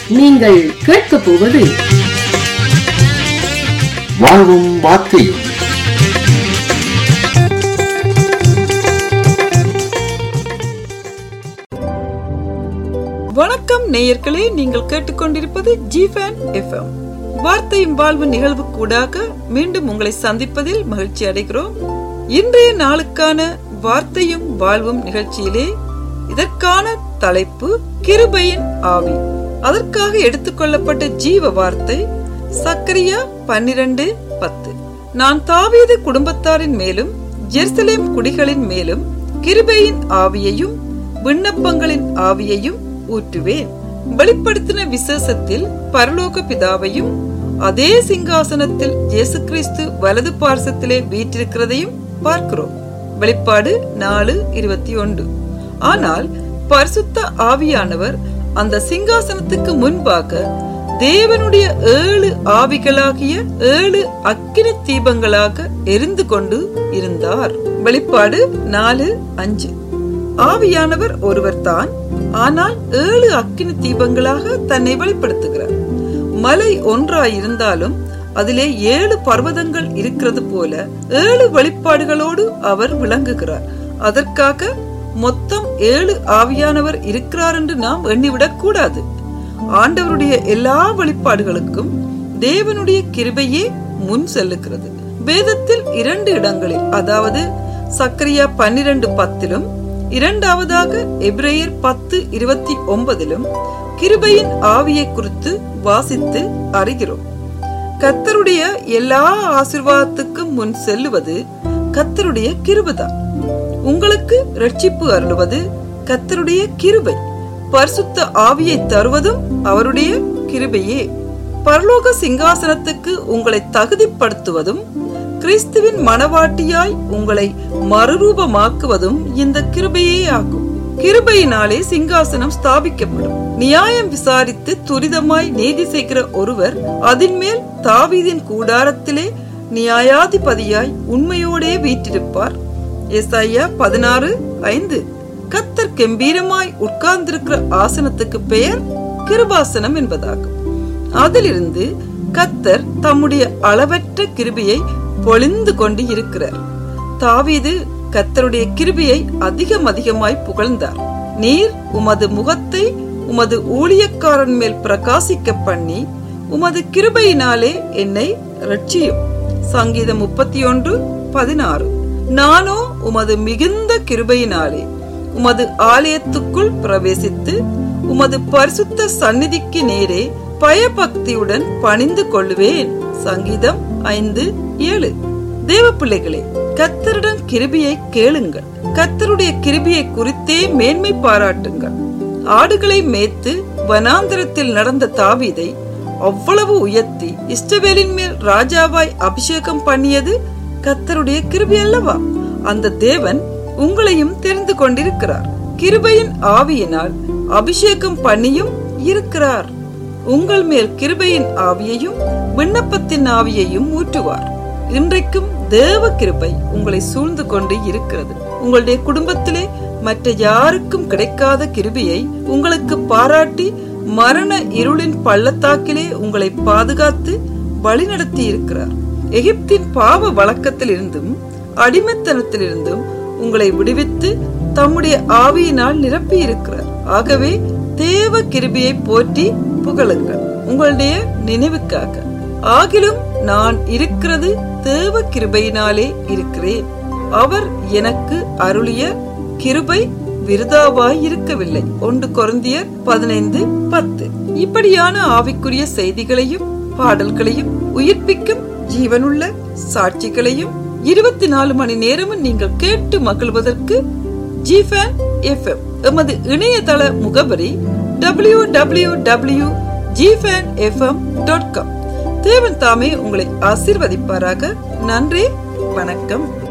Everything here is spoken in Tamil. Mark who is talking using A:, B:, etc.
A: நீங்கள் கேட்கப் போவது
B: வாழ்வும் வார்த்தையும்
C: வணக்கம் நேயர்களே நீங்கள் கேட்டுக்கொண்டிருப்பது ஜிஃபேன் எஃப்எம் வார்த்தையும் வாழ்வு நிகழ்வு கூடாக மீண்டும் உங்களை சந்திப்பதில் மகிழ்ச்சி அடைகிறோம் இன்றைய நாளுக்கான வார்த்தையும் வாழ்வும் நிகழ்ச்சியிலே இதற்கான தலைப்பு கிருபையின் ஆவி அதற்காக எடுத்துக்கொள்ளப்பட்ட ஜீவ வார்த்தை சக்கரியா பன்னிரண்டு பத்து நான் தாவீது குடும்பத்தாரின் மேலும் ஜெருசலேம் குடிகளின் மேலும் கிருபையின் ஆவியையும் விண்ணப்பங்களின் ஆவியையும் ஊற்றுவேன் வெளிப்படுத்தின விசேஷத்தில் பரலோக பிதாவையும் அதே சிங்காசனத்தில் இயேசு கிறிஸ்து வலது பார்சத்திலே வீற்றிருக்கிறதையும் பார்க்கிறோம் வெளிப்பாடு நாலு இருபத்தி ஒன்று ஆனால் பரிசுத்த ஆவியானவர் அந்த சிங்காசனத்துக்கு முன்பாக தேவனுடைய ஏழு ஆவிகளாகிய ஏழு அக்கினி தீபங்களாக எரிந்து கொண்டு இருந்தார் வெளிப்பாடு நாலு அஞ்சு ஆவியானவர் ஒருவர் தான் ஆனால் ஏழு அக்கினி தீபங்களாக தன்னை வெளிப்படுத்துகிறார் மலை ஒன்றாயிருந்தாலும் அதிலே ஏழு பர்வதங்கள் இருக்கிறது போல ஏழு வெளிப்பாடுகளோடு அவர் விளங்குகிறார் அதற்காக மொத்தம் ஏழு ஆவியானவர் இருக்கிறார் என்று நாம் எண்ணிவிடக் கூடாது ஆண்டவருடைய எல்லா வெளிப்பாடுகளுக்கும் தேவனுடைய கிருபையே முன் செல்லுகிறது வேதத்தில் இரண்டு இடங்களில் அதாவது சக்கரியா பன்னிரண்டு பத்திலும் இரண்டாவதாக எப்ரேயர் பத்து இருபத்தி ஒன்பதிலும் கிருபையின் ஆவியை குறித்து வாசித்து அறிகிறோம் கத்தருடைய எல்லா ஆசிர்வாதத்துக்கும் முன் செல்லுவது கத்தருடைய கிருபைதான் உங்களுக்கு ரட்சிப்பு அருளுவது கத்தருடைய கிருபை பரிசுத்த ஆவியை தருவதும் அவருடைய கிருபையே பரலோக சிங்காசனத்துக்கு உங்களை தகுதிப்படுத்துவதும் கிறிஸ்துவின் மனவாட்டியாய் உங்களை மறுரூபமாக்குவதும் இந்த கிருபையே ஆகும் கிருபையினாலே சிங்காசனம் ஸ்தாபிக்கப்படும் நியாயம் விசாரித்து துரிதமாய் நீதி செய்கிற ஒருவர் அதன் மேல் தாவீதின் கூடாரத்திலே நியாயாதிபதியாய் உண்மையோடே வீற்றிருப்பார் எஸ்ஐயா பதினாறு ஐந்து கத்தர் கம்பீரமாய் உட்கார்ந்திருக்கிற ஆசனத்துக்கு பெயர் கிருபாசனம் என்பதாகும் அதிலிருந்து கத்தர் தம்முடைய அளவற்ற கிருபியை பொழிந்து கொண்டு இருக்கிறார் தாவீது கத்தருடைய கிருபியை அதிகம் அதிகமாய் புகழ்ந்தார் நீர் உமது முகத்தை உமது ஊழியக்காரன் மேல் பிரகாசிக்க பண்ணி உமது கிருபையினாலே என்னை ரட்சியும் சங்கீதம் முப்பத்தி ஒன்று பதினாறு நானோ உமது மிகுந்த கிருபையினாலே உமது ஆலயத்துக்குள் பிரவேசித்து உமது பரிசுத்த சந்நிதிக்கு நேரே பயபக்தியுடன் பணிந்து கொள்ளுவேன் சங்கீதம் ஐந்து ஏழு தேவ பிள்ளைகளே கத்தரிடம் கிருபியை கேளுங்கள் கத்தருடைய கிருபியை குறித்தே மேன்மை பாராட்டுங்கள் ஆடுகளை மேய்த்து வனாந்தரத்தில் நடந்த தாவீதை அவ்வளவு உயர்த்தி இஷ்டவேலின் மேல் ராஜாவாய் அபிஷேகம் பண்ணியது கத்தருடைய கிருபி அல்லவா அந்த தேவன் உங்களையும் தெரிந்து கொண்டிருக்கிறார் கிருபையின் ஆவியினால் அபிஷேகம் பண்ணியும் இருக்கிறார் உங்கள் மேல் கிருபையின் ஆவியையும் விண்ணப்பத்தின் ஆவியையும் ஊற்றுவார் இன்றைக்கும் தேவ கிருபை உங்களை சூழ்ந்து கொண்டு இருக்கிறது உங்களுடைய குடும்பத்திலே மற்ற யாருக்கும் கிடைக்காத கிருபியை உங்களுக்கு பாராட்டி மரண இருளின் பள்ளத்தாக்கிலே உங்களை பாதுகாத்து வழிநடத்தி இருக்கிறார் எகிப்தின் பாவ வழக்கத்தில் இருந்தும் அடிமைத்தனத்திலிருந்தும் உங்களை விடுவித்து தம்முடைய ஆவியினால் நிரப்பி இருக்கிறார் ஆகவே தேவ கிருபியை போற்றி புகழுங்கள் உங்களுடைய நினைவுக்காக ஆகிலும் நான் இருக்கிறது தேவ கிருபையினாலே இருக்கிறேன் அவர் எனக்கு அருளிய கிருபை விருதாவாய் இருக்கவில்லை ஒன்று கொருந்தியர் பதினைந்து பத்து இப்படியான ஆவிக்குரிய செய்திகளையும் பாடல்களையும் உயிர்ப்பிக்கும் ஜீவனுள்ள சாட்சிகளையும் இருபத்தி நாலு மணி நேரமும் நீங்கள் கேட்டு மகிழ்வதற்கு ஜிஃபேன் எஃப்எம் எமது இணையதள முகவரி டபிள்யூ டபிள்யூ டபிள்யூ ஜிஃபேன் எஃப்எம் டாட் காம் தேவன் தாமே உங்களை ஆசீர்வதிப்பாராக நன்றி வணக்கம்